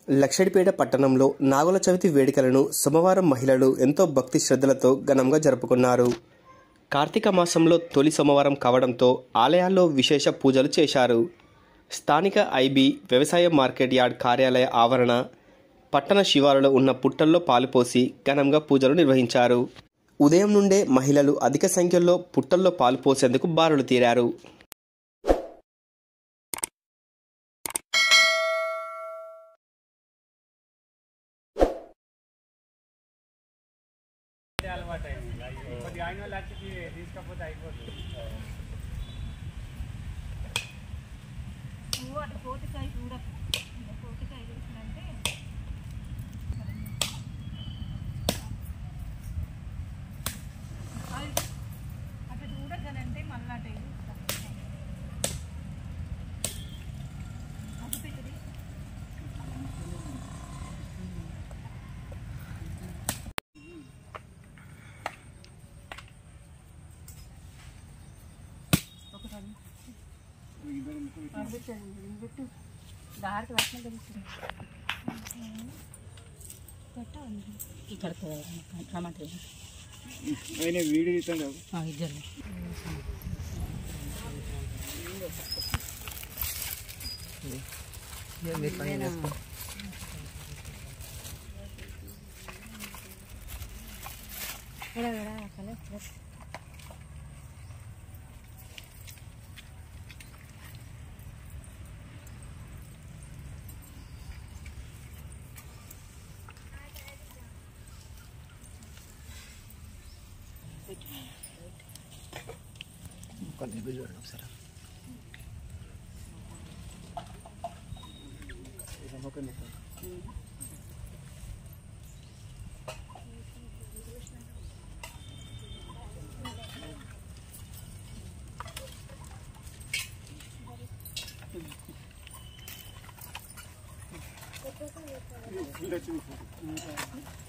లక్షడిపేట పట్టణంలో నాగుల చవితి వేడుకలను సోమవారం మహిళలు ఎంతో భక్తి శ్రద్ధలతో ఘనంగా జరుపుకున్నారు కార్తీక మాసంలో తొలి సోమవారం కావడంతో ఆలయాల్లో విశేష పూజలు చేశారు స్థానిక ఐబీ వ్యవసాయ మార్కెట్ యార్డ్ కార్యాలయ ఆవరణ పట్టణ శివారులో ఉన్న పుట్టల్లో పాలుపోసి ఘనంగా పూజలు నిర్వహించారు ఉదయం నుండే మహిళలు అధిక సంఖ్యలో పుట్టల్లో పాలు పోసేందుకు బారులు తీరారు కొద్దిగా ఆయన వాళ్ళు వచ్చి తీసుకపోతే అయిపోతుంది నువ్వు అటు కోటికాయ చూడకు ఇంకా కోటికాయ చూసినంటే అది అటు చూడగలంటే మళ్ళీ అటు చూస్తా అటు పెట్టుది దారికి వచ్చిన తెలుస్తుంది ఇక్కడ టమాటా ఆయన వీడియో తీస్తాను ఇద్దరు వీడియో